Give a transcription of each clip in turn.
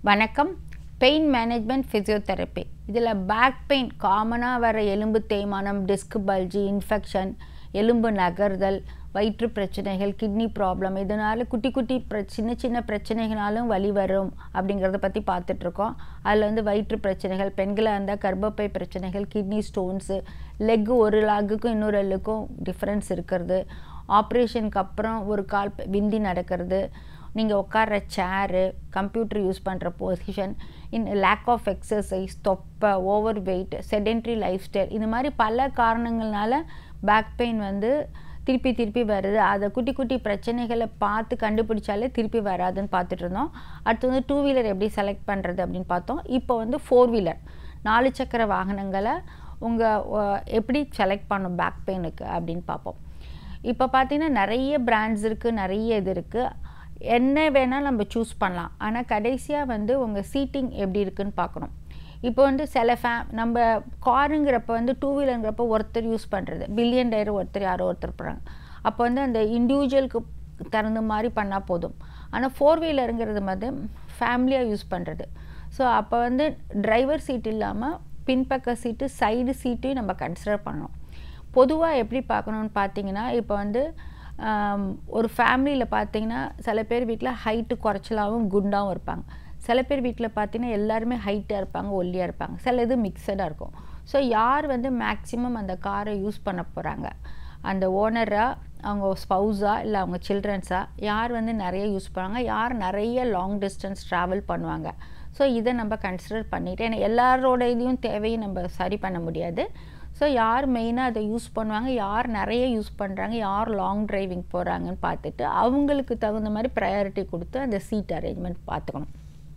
வணக்கம் pain management physiotherapy இதில் back pain காமனாக வர எலும்பு தேய்மானம் டிஸ்க் பல்ஜி இன்ஃபெக்ஷன் எலும்பு நகர்தல் வயிற்று பிரச்சனைகள் கிட்னி ப்ராப்ளம் இதனால் குட்டி குட்டி பிர சின்ன சின்ன பிரச்சனைகளாலும் வலி வரும் அப்படிங்கிறத பற்றி பார்த்துட்ருக்கோம் அதில் வந்து வயிற்று பிரச்சனைகள் பெண்களாக இருந்தால் கர்ப்பப்பை பிரச்சனைகள் கிட்னி ஸ்டோன்ஸு லெக்கு ஒரு லாகுக்கும் இன்னொரு லெக்குக்கும் டிஃப்ரென்ஸ் இருக்கிறது ஆப்ரேஷனுக்கு அப்புறம் ஒரு கால் விந்தி நடக்கிறது நீங்கள் உட்கார்ற சேரு கம்ப்யூட்டர் யூஸ் பண்ணுற position in lack of exercise தொப்பை overweight sedentary lifestyle இந்த மாதிரி பல காரணங்கள்னால பேக் பெயின் வந்து திருப்பி திருப்பி வருது அதை குட்டி குட்டி பிரச்சனைகளை பார்த்து கண்டுபிடிச்சாலே திருப்பி வராதுன்னு பார்த்துட்டு இருந்தோம் அடுத்து வந்து டூ வீலர் எப்படி செலக்ட் பண்ணுறது அப்படின்னு பார்த்தோம் இப்போ வந்து ஃபோர் வீலர் நாலு சக்கர வாகனங்களை உங்கள் எப்படி செலக்ட் பண்ணும் பேக் பெயினுக்கு அப்படின்னு பார்ப்போம் இப்போ பார்த்தீங்கன்னா நிறைய பிராண்ட்ஸ் இருக்குது நிறைய இது இருக்குது என்ன வேணால் நம்ம சூஸ் பண்ணலாம் ஆனால் கடைசியாக வந்து உங்கள் சீட்டிங் எப்படி இருக்குன்னு பார்க்கணும் இப்போ வந்து சில ஃபே நம்ம காருங்கிறப்ப வந்து டூ வீலருங்கிறப்ப ஒருத்தர் யூஸ் பண்ணுறது பில்லியன் டயர் ஒருத்தர் யாரோ ஒருத்தர் போகிறாங்க அப்போ வந்து அந்த இண்டிவிஜுவலுக்கு தகுந்த மாதிரி பண்ணால் போதும் ஆனால் ஃபோர் வீலருங்கிறது வந்து ஃபேமிலியாக யூஸ் பண்ணுறது ஸோ அப்போ வந்து டிரைவர் சீட் இல்லாமல் பின்பக்க சீட்டு சைடு சீட்டையும் நம்ம கன்சிடர் பண்ணணும் பொதுவாக எப்படி பார்க்கணுன்னு பார்த்தீங்கன்னா இப்போ வந்து ஒரு ஃபேமிலியில் பார்த்தீங்கன்னா சில பேர் வீட்டில் ஹைட்டு குறைச்சலாகவும் குண்டாகவும் இருப்பாங்க சில பேர் வீட்டில் பார்த்தீங்கன்னா எல்லாருமே ஹைட்டாக இருப்பாங்க ஒல்லியாக இருப்பாங்க சில இது மிக்சடாக இருக்கும் ஸோ யார் வந்து மேக்ஸிமம் அந்த காரை யூஸ் பண்ண போகிறாங்க அந்த ஓனராக அவங்க ஸ்பௌஸாக இல்லை அவங்க சில்ட்ரன்ஸாக யார் வந்து நிறைய யூஸ் பண்ணுவாங்க யார் நிறைய லாங் டிஸ்டன்ஸ் ட்ராவல் பண்ணுவாங்க ஸோ இதை நம்ம கன்சிடர் பண்ணிவிட்டு ஏன்னா எல்லாரோட இதையும் தேவையும் நம்ம சரி பண்ண முடியாது ஸோ யார் மெயினாக அதை யூஸ் பண்ணுவாங்க யார் நிறைய யூஸ் பண்ணுறாங்க யார் லாங் டிரைவிங் போகிறாங்கன்னு பார்த்துட்டு அவங்களுக்கு தகுந்த மாதிரி ப்ரையாரிட்டி கொடுத்து அந்த சீட் அரேஞ்ச்மெண்ட் பார்த்துக்கணும்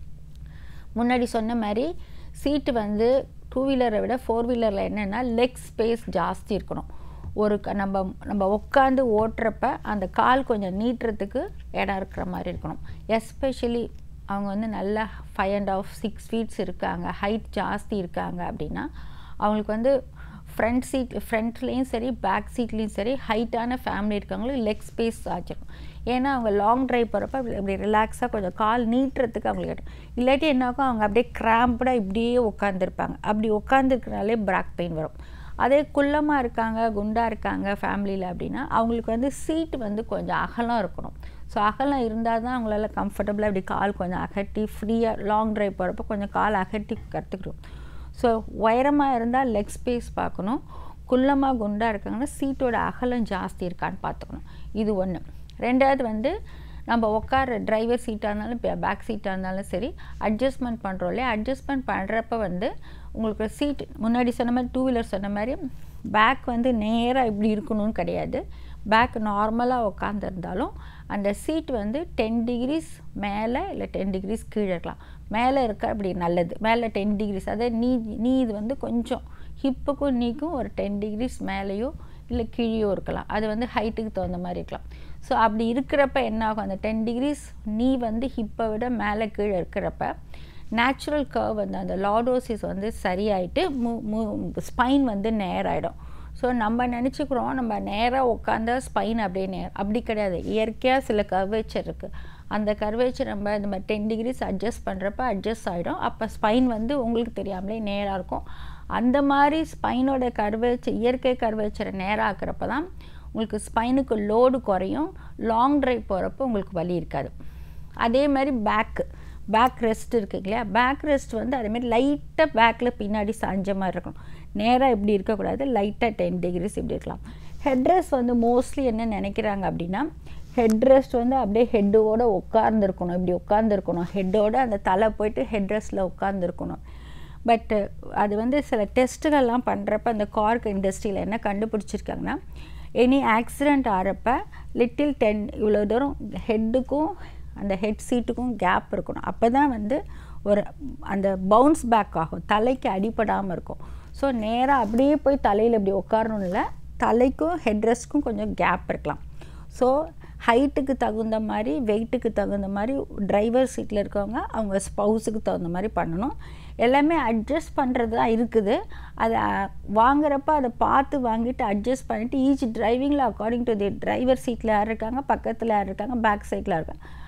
முன்னாடி சொன்ன மாதிரி சீட்டு வந்து டூ வீலரை விட ஃபோர் வீலரில் என்னென்னா லெக் ஸ்பேஸ் ஜாஸ்தி இருக்கணும் ஒரு க நம்ம நம்ம உட்காந்து ஓட்டுறப்ப அந்த கால் கொஞ்சம் நீட்டுறதுக்கு இடம் இருக்கிற மாதிரி இருக்கணும் எஸ்பெஷலி அவங்க வந்து நல்லா five and half six feets இருக்காங்க ஹைட் ஜாஸ்தி இருக்காங்க அப்படின்னா அவங்களுக்கு வந்து ஃப்ரண்ட் சீட் ஃப்ரண்ட்லேயும் சரி பேக் சீட்லேயும் சரி ஹைட்டான ஃபேமிலி இருக்கவங்களுக்கு லெக் ஸ்பேஸ் ஆச்சிடும் ஏன்னா அவங்க லாங் ட்ரைவ் போகிறப்ப இப்படி ரிலாக்ஸாக கொஞ்சம் கால் நீட்டுறதுக்கு அவங்களுக்கு இல்லாட்டி என்னாக்கும் அவங்க அப்படியே கிராம்ப்டாக இப்படியே உட்காந்துருப்பாங்க அப்படி உட்காந்துருக்கனாலே பேக் பெயின் வரும் அதே குள்ளமாக இருக்காங்க குண்டாக இருக்காங்க ஃபேமிலியில் அப்படின்னா அவங்களுக்கு வந்து சீட் வந்து கொஞ்சம் அகலம் இருக்கணும் ஸோ அகலம் இருந்தால் தான் அவங்களால கம்ஃபர்டபுளாக இப்படி கால் கொஞ்சம் அகட்டி ஃப்ரீயாக லாங் ட்ரைவ் போகிறப்ப கொஞ்சம் கால் அகட்டி கற்றுக்கணும் ஸோ உயரமாக இருந்தால் லெக் ஸ்பேஸ் பார்க்கணும் குள்ளமாக குண்டாக இருக்காங்கன்னா சீட்டோட அகலம் ஜாஸ்தி இருக்கான்னு பார்த்துக்கணும் இது ஒன்று ரெண்டாவது வந்து நம்ம உட்கார டிரைவர் சீட்டாக இருந்தாலும் பேக் சீட்டாக இருந்தாலும் சரி அட்ஜஸ்ட்மெண்ட் பண்ணுறோம் இல்லையா அட்ஜஸ்ட்மெண்ட் பண்ணுறப்ப வந்து உங்களுக்கு சீட் முன்னாடி சொன்ன மாதிரி டூ வீலர் சொன்ன மாதிரி பேக் வந்து நேராக இப்படி இருக்கணும்னு கிடையாது பேக் நார்மலாக உட்காந்துருந்தாலும் அந்த சீட் வந்து டென் டிகிரிஸ் மேலே இல்லை டென் டிகிரிஸ் கீழே இருக்கலாம் மேலே இருக்க அப்படி நல்லது மேலே டென் டிகிரிஸ் அதே நீ நீ இது வந்து கொஞ்சம் ஹிப்புக்கும் நீக்கும் ஒரு டென் டிகிரிஸ் மேலேயோ இல்லை கீழேயோ இருக்கலாம் அது வந்து ஹைட்டுக்கு தகுந்த மாதிரி இருக்கலாம் ஸோ அப்படி இருக்கிறப்ப என்ன ஆகும் அந்த டென் டிகிரிஸ் நீ வந்து ஹிப்பை விட மேலே கீழே இருக்கிறப்ப நேச்சுரல் கர்வ் வந்து அந்த லாடோசிஸ் வந்து சரியாயிட்டு மு மு ஸ்பைன் வந்து நேராகிடும் ஸோ நம்ம நினச்சிக்கிறோம் நம்ம நேராக உட்காந்தா ஸ்பைன் அப்படியே நேர் அப்படி கிடையாது இயற்கையாக சில கர்வேச்சர் இருக்குது அந்த கர்வேச்சர் நம்ம இந்த மாதிரி டென் டிகிரிஸ் அட்ஜஸ்ட் பண்ணுறப்ப அட்ஜஸ்ட் ஆகிடும் அப்போ ஸ்பைன் வந்து உங்களுக்கு தெரியாமலே நேராக இருக்கும் அந்த மாதிரி ஸ்பைனோட கர்வேச்சர் இயற்கை கர்வேச்சரை நேராக ஆக்கிறப்ப தான் உங்களுக்கு ஸ்பைனுக்கு லோடு குறையும் லாங் ட்ரைவ் போகிறப்போ உங்களுக்கு வலி இருக்காது அதே மாதிரி பேக்கு பேக் ரெஸ்ட் இருக்குது இல்லையா பேக் ரெஸ்ட் வந்து அதேமாதிரி லைட்டாக பேக்கில் பின்னாடி சாஞ்ச மாதிரி இருக்கணும் நேராக இப்படி இருக்கக்கூடாது லைட்டாக டென் டிகிரிஸ் இப்படி இருக்கலாம் ஹெட் ரெஸ்ட் வந்து மோஸ்ட்லி என்ன நினைக்கிறாங்க அப்படின்னா ஹெட் ரெஸ்ட் வந்து அப்படியே ஹெட்டோட உட்கார்ந்துருக்கணும் இப்படி உட்காந்துருக்கணும் ஹெட்டோட அந்த தலை போயிட்டு ஹெட் ரெஸ்ட்டில் உட்காந்துருக்கணும் பட்டு அது வந்து சில டெஸ்ட்டுகள்லாம் பண்ணுறப்ப அந்த கார்க் இண்டஸ்ட்ரியில் என்ன கண்டுபிடிச்சிருக்காங்கன்னா எனி ஆக்சிடெண்ட் ஆகிறப்ப லிட்டில் டென் இவ்வளோ தூரம் ஹெட்டுக்கும் அந்த ஹெட் சீட்டுக்கும் கேப் இருக்கணும் அப்போ தான் வந்து ஒரு அந்த பவுன்ஸ் பேக் ஆகும் தலைக்கு அடிப்படாமல் இருக்கும் ஸோ நேராக அப்படியே போய் தலையில் இப்படி உட்காரணும் இல்லை தலைக்கும் ஹெட் ரெஸ்ட்க்கும் கொஞ்சம் கேப் இருக்கலாம் ஸோ ஹைட்டுக்கு தகுந்த மாதிரி வெயிட்டுக்கு தகுந்த மாதிரி டிரைவர் சீட்டில் இருக்கவங்க அவங்க ஸ்பவுஸுக்கு தகுந்த மாதிரி பண்ணணும் எல்லாமே அட்ஜஸ்ட் பண்ணுறது தான் இருக்குது அதை வாங்குறப்ப அதை பார்த்து வாங்கிட்டு அட்ஜஸ்ட் பண்ணிவிட்டு ஈச் டிரைவிங்கில் அக்கார்டிங் டு தி டிரைவர் சீட்டில் யார் இருக்காங்க பக்கத்தில் யார் இருக்காங்க பேக் சைடில் இருக்காங்க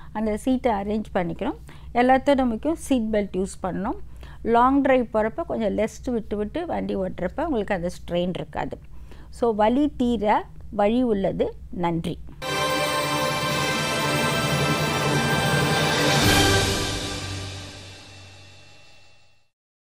அந்த சீட்டை அரேஞ்ச் பண்ணிக்கணும் எல்லாத்தையும் நமக்கும் சீட் பெல்ட் யூஸ் பண்ணணும் லாங் டிரைவ் போகிறப்ப கொஞ்சம் லெஸ்ட் விட்டு விட்டு வண்டி ஓட்டுறப்ப உங்களுக்கு அந்த ஸ்ட்ரெயின் இருக்காது ஸோ வலி தீர வழி உள்ளது நன்றி